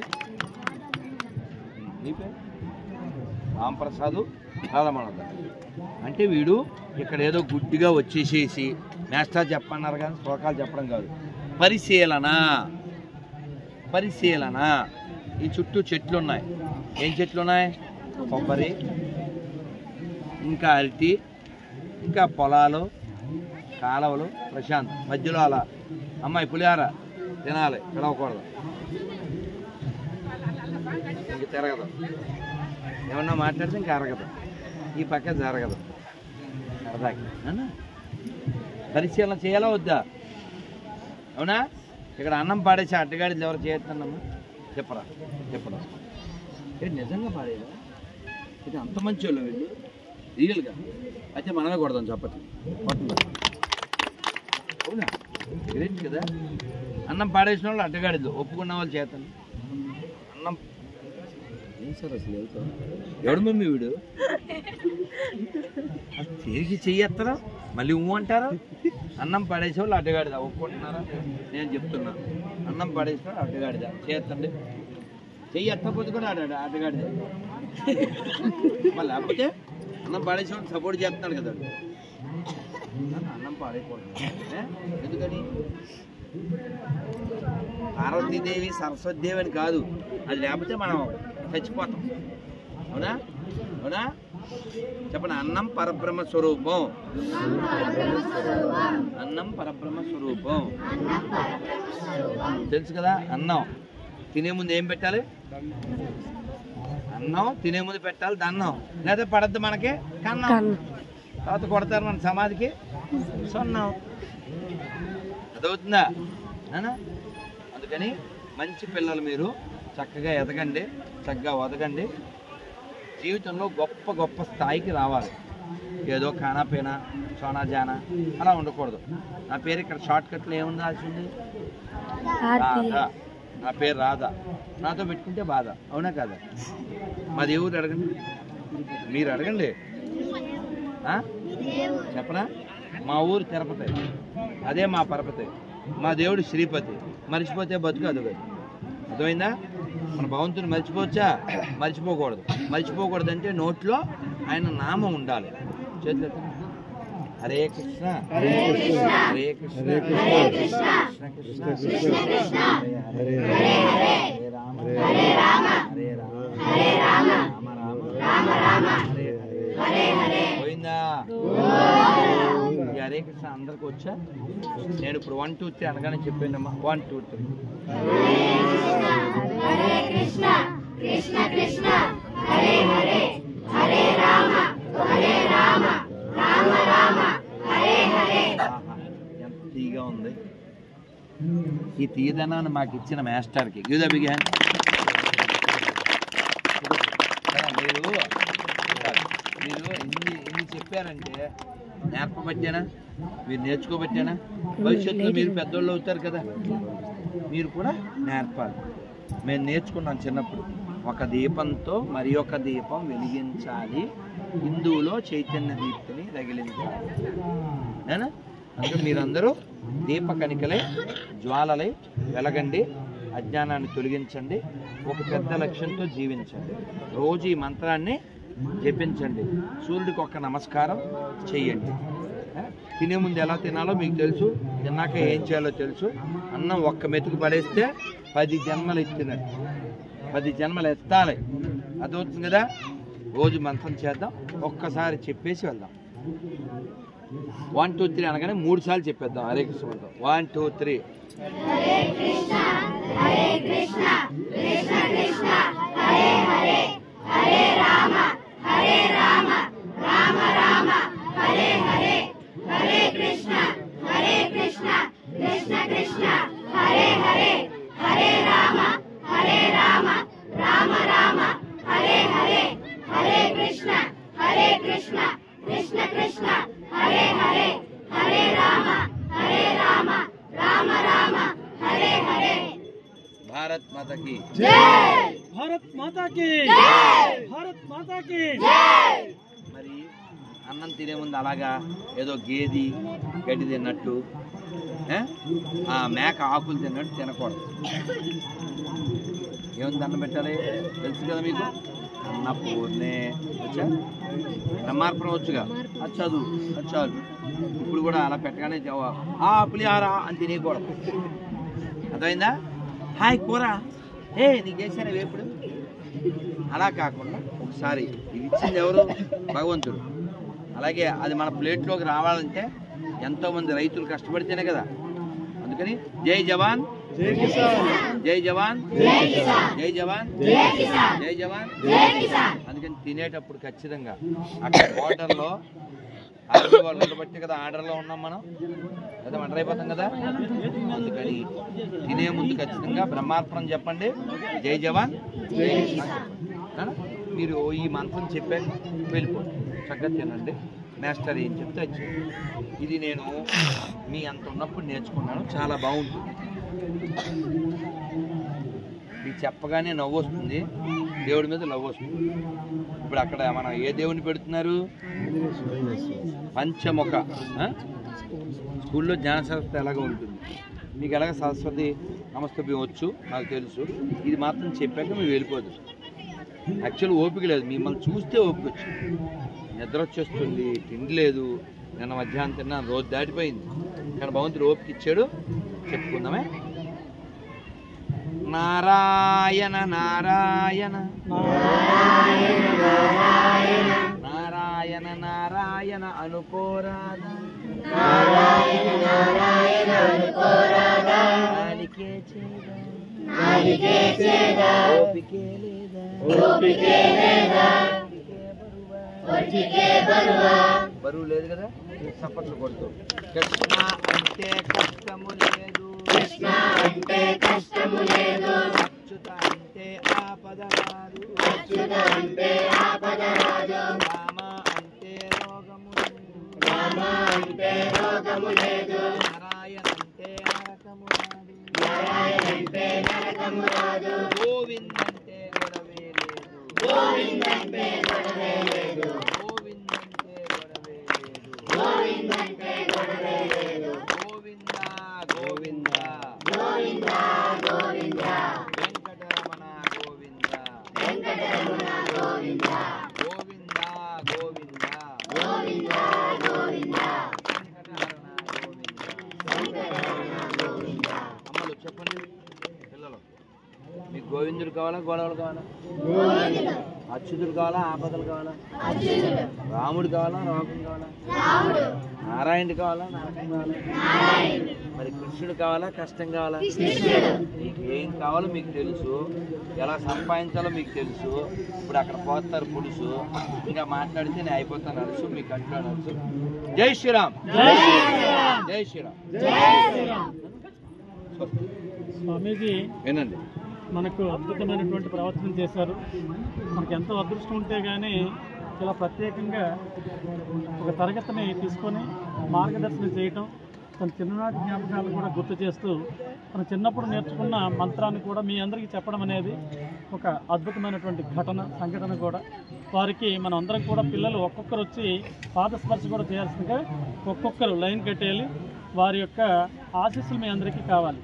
నీ పేరు రాంప్రసాద్ రాధమానంద అంటే వీడు ఇక్కడ ఏదో గుడ్డిగా వచ్చేసేసి మేస్టర్ చెప్పన్నారు కానీ శ్లోకాలు చెప్పడం కాదు పరిశీలన పరిశీలన ఈ చుట్టూ చెట్లు ఉన్నాయి ఏం చెట్లు ఉన్నాయి కొబ్బరి ఇంకా అరటి ఇంకా పొలాలు కాలువలు ప్రశాంత్ మధ్యలో అలా అమ్మాయి పులిహార తినాలి పిలవకూడదు ఇంక తిరగదు ఏమన్నా మాట్లాడితే ఇంకా అరగదు ఈ పక్క జరగదు సరదాకి అవునా? పరిశీలన చేయాలా వద్దా అవునా ఇక్కడ అన్నం పాడేసి అడ్డగాడి ఎవరు చేస్తున్నామా చెప్పరా చెప్పరా ఏ నిజంగా పాడేదా ఇది అంత మంచి వాళ్ళు వీళ్ళు రియల్గా అయితే మనమే కొడదాం చప్పట్లు కొట్టండి అవునా గ్రేట్ కదా అన్నం పాడేసిన వాళ్ళు అడ్డగాడిద్దు ఒప్పుకున్న వాళ్ళు చేతను అన్నం ఏం సార్ అసలు ఎవరితో? ఎవడు మమ్మీ వీడు అసలు తిరిగి చెయ్యత్తరా మళ్ళీ ఊ అంటారా అన్నం పడేసే వాళ్ళు అడ్డగాడిదా ఒప్పుకుంటున్నారా నేను చెప్తున్నా అన్నం పడేసిన వాళ్ళు అడ్డగాడిదా చేస్తండి చెయ్యి ఎత్తకపోతే కూడా ఆడాడు అడ్డగాడిదా మళ్ళీ లేకపోతే అన్నం పడేసే వాళ్ళు సపోర్ట్ చేస్తున్నాడు కదా వాడు. అన్నం పాడైపోతుంది ఏ? ఎందుకని పార్వతీదేవి సరస్వతిదేవి అని కాదు అది లేకపోతే మనం చచ్చిపోతాం అవునా అవునా చెప్పండి అన్నం పరబ్రహ్మ స్వరూపం అన్నం పరబ్రహ్మ స్వరూపం తెలుసు కదా అన్నం తినే ముందు ఏం పెట్టాలి అన్నం తినే ముందు పెట్టాలి దన్నం లేదా పడద్దు మనకి కన్నం తర్వాత కొడతారు మన సమాధికి సున్నం అదవుతుందా నానా అందుకని మంచి పిల్లలు మీరు చక్కగా ఎదగండి చక్కగా వదగండి జీవితంలో గొప్ప గొప్ప స్థాయికి రావాలి ఏదో కానాపీనా సోనా జానా అలా ఉండకూడదు నా పేరు ఇక్కడ షార్ట్ కట్లో ఏముంది రాసింది రాధా నా పేరు రాధా నాతో పెట్టుకుంటే బాధ అవునా కాదా మాది ఏ ఊరు అడగండి మీరు అడగండి ఆ? చెప్పనా మా ఊరు తిరుపతి అదే మా పరపతి మా దేవుడు శ్రీపతి మర్చిపోతే బతుకు అది అర్థమైందా మన భగవంతుని మర్చిపోవచ్చా మర్చిపోకూడదు మర్చిపోకూడదు అంటే నోట్లో ఆయన నామం ఉండాలి చేతులు ఎత్తండి. హరే కృష్ణ హరే కృష్ణ హరే కృష్ణ హరే కృష్ణ కృష్ణ కృష్ణ హరే హరే హరే రామ హరే రామ హరే రామ హరే రామ రామ రామ రామ రామ హరే హరే పోయిందా ఈ హరే కృష్ణ అందరికి వచ్చా నేను ఇప్పుడు వన్ టూ త్రీ అనగానే చెప్పానమ్మా వన్ టూ త్రీ ఆహా, ఎంత తీగా ఉంది ఈ తీదనాన్ని మాకు ఇచ్చిన మాస్టర్కి గివ్ బిగ్ హ్యాండ్ మీరు మీరు ఇన్ని ఇన్ని చెప్పారంటే నేర్పబట్టానా మీరు నేర్చుకోబట్టానా భవిష్యత్తులో మీరు పెద్దోళ్ళు అవుతారు కదా మీరు కూడా నేర్పాలి మేము నేర్చుకున్నాం చిన్నప్పుడు ఒక దీపంతో మరి ఒక దీపం వెలిగించాలి హిందువులో చైతన్య దీప్తిని రగిలించాలి నేనా అంటే మీరందరూ దీప కణికలై జ్వాలలై వెలగండి అజ్ఞానాన్ని తొలగించండి ఒక పెద్ద లక్ష్యంతో జీవించండి రోజు ఈ మంత్రాన్ని జపించండి సూర్యుడికి ఒక నమస్కారం చెయ్యండి ఆ? తినే ముందు ఎలా తినాలో మీకు తెలుసు తిన్నాక ఏం చేయాలో తెలుసు అన్నం ఒక్క మెతుకు పడేస్తే పది జన్మలు ఎత్తినట్టు పది జన్మలు ఎత్తాలి అదవుతుంది కదా రోజు మంత్రం చేద్దాం ఒక్కసారి చెప్పేసి వెళ్దాం వన్ టూ త్రీ అనగానే మూడు సార్లు చెప్పేద్దాం హరే కృష్ణ మంత్రం వన్ టూ త్రీ భారత్ మాతకి భారత్ మాతా కి భారత్ మాతా కి మరి అన్నం తినే ముందు అలాగా ఏదో గేది గడ్డి తిన్నట్టు ఏ? ఆ మేక ఆకులు తిన్నట్టు తినకూడదు ఏముంది దండం పెట్టాలి తెలుసు కదా మీకు అన్నపూర్ణే వచ్చా బ్రహ్మార్పణ వచ్చుగా అది చదువు అది చాలు ఇప్పుడు కూడా అలా పెట్టగానే జవాబు ఆ పులిహార అని తినేయకూడదు అర్థమైందా హాయ్ కూర ఏ నీకు వేసారా వేపుడు అలా కాకుండా ఒకసారి ఇది ఇచ్చింది ఎవరు భగవంతుడు అలాగే అది మన ప్లేట్లోకి రావాలంటే ఎంతోమంది రైతులు కష్టపడితేనే కదా అందుకని జై జవాన్ జై కిసాన్ జై జవాన్ జై జవాన్ జై జవాన్ అందుకని తినేటప్పుడు ఖచ్చితంగా అక్కడ హోటల్లో ఆర్మీ వాళ్ళు బట్టి కదా ఆర్డర్లో ఉన్నాం మనం లేదా వంటర్ అయిపోతాం కదా అందుకని తినే ముందు ఖచ్చితంగా బ్రహ్మార్పణం చెప్పండి జై జవాన్ జై కిసాన్. నాన్న, మీరు ఈ మంత్రం చెప్పాక వెళ్ళిపోండి చక్కగా తినండి మాస్టర్ ఏం చెప్తే అది చేయండి. ఇది నేను మీ అంత ఉన్నప్పుడు నేర్చుకున్నాను చాలా బాగుంటుంది ఇది చెప్పగానే నవ్వు వస్తుంది దేవుడి మీద నవ్వు వస్తుంది ఇప్పుడు అక్కడ మన ఏ దేవుని పెడుతున్నారు పంచముఖ ఆ? స్కూల్లో జ్ఞాన సరస్వతి ఎలాగ ఉంటుంది మీకు ఎలాగ సరస్వతి నమస్తభ్యం వచ్చు నాకు తెలుసు ఇది మాత్రం చెప్పాక మీరు వెళ్ళిపోదు యాక్చువల్ ఓపిక లేదు మిమ్మల్ని చూస్తే ఓపిక వచ్చింది నిద్ర వచ్చేస్తుంది తిండి లేదు నిన్న మధ్యాహ్నం తిన్నాను రోజు దాటిపోయింది కానీ భగవంతుడు ఓపిక ఇచ్చాడు చెప్పుకుందామే నారాయణ నారాయణ నారాయణ నారాయణ అనుకోరాద నాలికే చేద ఓపికే లేదా బరువు లేదు కదా చప్పట్లు కొడుతూ కృష్ణ అంటే కష్టము లేదు కృష్ణ అంటే కష్టము లేదు అచ్యుత అంటే ఆపద రాదు అచ్యుత అంటే ఆపద రాదు రామ అంటే రోగము లేదు రామ అంటే రోగము లేదు నారాయణ అంటే నరకము రాదు నారాయణ అంటే నరకము రాదు గోవింద్ అంటే గొడవే లేదు గోవింద్ అంటే గొడవే లేదు గోవింద్ అంటే గొడవే లేదు గోవింద్ అంటే గొడవే లేదు గోవింద గోవింద గోవింద గోవింద వెంకటరమణ గోవింద వెంకటరమణ గోవింద గోవింద గోవింద గోవింద గోవింద గోవిందుడు కావాలా గొడవలు కావాలా అచ్యుతుడు కావాలా ఆపదలు కావాలా రాముడు కావాలా రాముడు కావాలా నారాయణుడు కావాలా నారాయణ కావాలా మరి కృష్ణుడు కావాలా కష్టం కావాలా మీకు ఏం కావాలో మీకు తెలుసు ఎలా సంపాదించాలో మీకు తెలుసు ఇప్పుడు అక్కడ పోతారు పులుసు ఇంకా మాట్లాడితే నేను అయిపోతాను నడుచు మీకు అంటూ నడుచు జై శ్రీరామ్ జై శ్రీరామ్ స్వామీజీ వినండి మనకు అద్భుతమైనటువంటి ప్రవర్తన చేశారు మనకు ఎంతో అదృష్టం ఉంటే కానీ ఇలా ప్రత్యేకంగా ఒక తరగతిని తీసుకొని మార్గదర్శనం చేయటం తన చిన్ననాటి జ్ఞాపకాలు కూడా గుర్తు చేస్తూ తన చిన్నప్పుడు నేర్చుకున్న మంత్రాన్ని కూడా మీ అందరికీ చెప్పడం అనేది ఒక అద్భుతమైనటువంటి ఘటన సంఘటన కూడా వారికి మనం అందరం కూడా పిల్లలు ఒక్కొక్కరు వచ్చి పాదస్పర్శ కూడా చేయాల్సిందిగా ఒక్కొక్కరు లైన్ కట్టేయాలి వారి యొక్క ఆశీస్సులు మీ అందరికీ కావాలి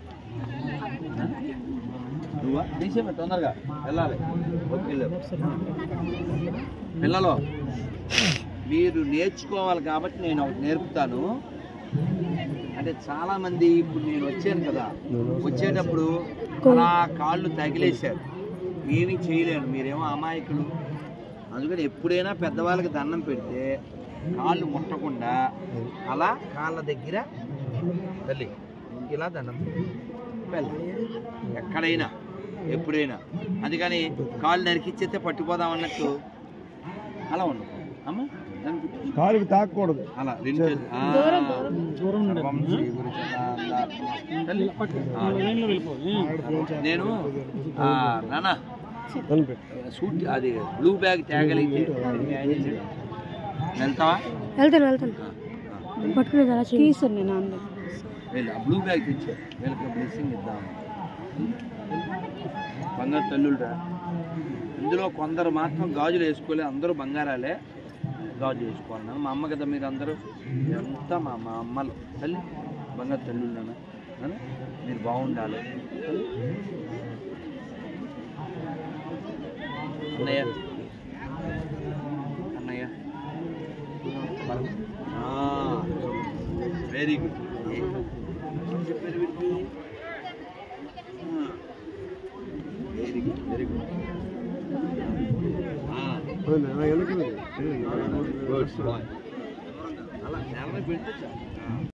నువ్వా తీసేమే తొందరగా వెళ్ళాలి వద్దులే. పిల్లలు మీరు నేర్చుకోవాలి కాబట్టి నేను ఒకటి నేర్పుతాను అంటే చాలా మంది ఇప్పుడు నేను వచ్చాను కదా వచ్చేటప్పుడు అలా కాళ్ళు తగిలేశారు ఏమీ చేయలేను మీరేమో అమాయకులు అందుకని ఎప్పుడైనా పెద్దవాళ్ళకి దండం పెడితే కాళ్ళు ముట్టకుండా అలా కాళ్ళ దగ్గర తల్లి ఇలా దండం పెట్టు. వెళ్ళి ఎక్కడైనా ఎప్పుడైనా అందుకని కాళ్ళు నరికిచ్చేస్తే పట్టుపోదాం అన్నట్టు అలా ఉండు అమ్మ దండం పెట్టు. కాలుకి తాకూడదు అలా రెండు చేతులు. ఆ. దూరం నుండి సర్వం శ్రీ గురు చరణారవిందార్పణం. తల్లి. ఆ. లైన్లో వెళ్ళిపో నేను ఆ, నాన్న అనిపెట్టు సూట్ అది బ్లూ బ్యాగ్ తేగలిగితే వెళ్తావా వెళ్తాను వెళ్తాను ఆ, ఆ. పట్టుకునేది అలా తీసాను నేను అందరు వెళ్ళు ఆ బ్లూ బ్యాగ్ తెచ్చే వీళ్ళకి బ్లెస్సింగ్ ఇద్దాం బంగారు తల్లులరా ఇందులో కొందరు మాత్రం గాజులు వేసుకోలే అందరూ బంగారాలే గాజు వేసుకోవాలి మా అమ్మ కదా మీరు అందరూ ఎంత మా మా అమ్మలు తల్లి బంగారు తల్లులు నాన్న నాన్న, మీరు బాగుండాలి తల్లి. అన్నయ్య అన్నయ్య వెరీ గుడ్ చెప్పారు వీడికి వెరీ గుడ్ వెరీ గుడ్ వెనక్కి గుడ్ అలా నేల మీద పెడితే చాలు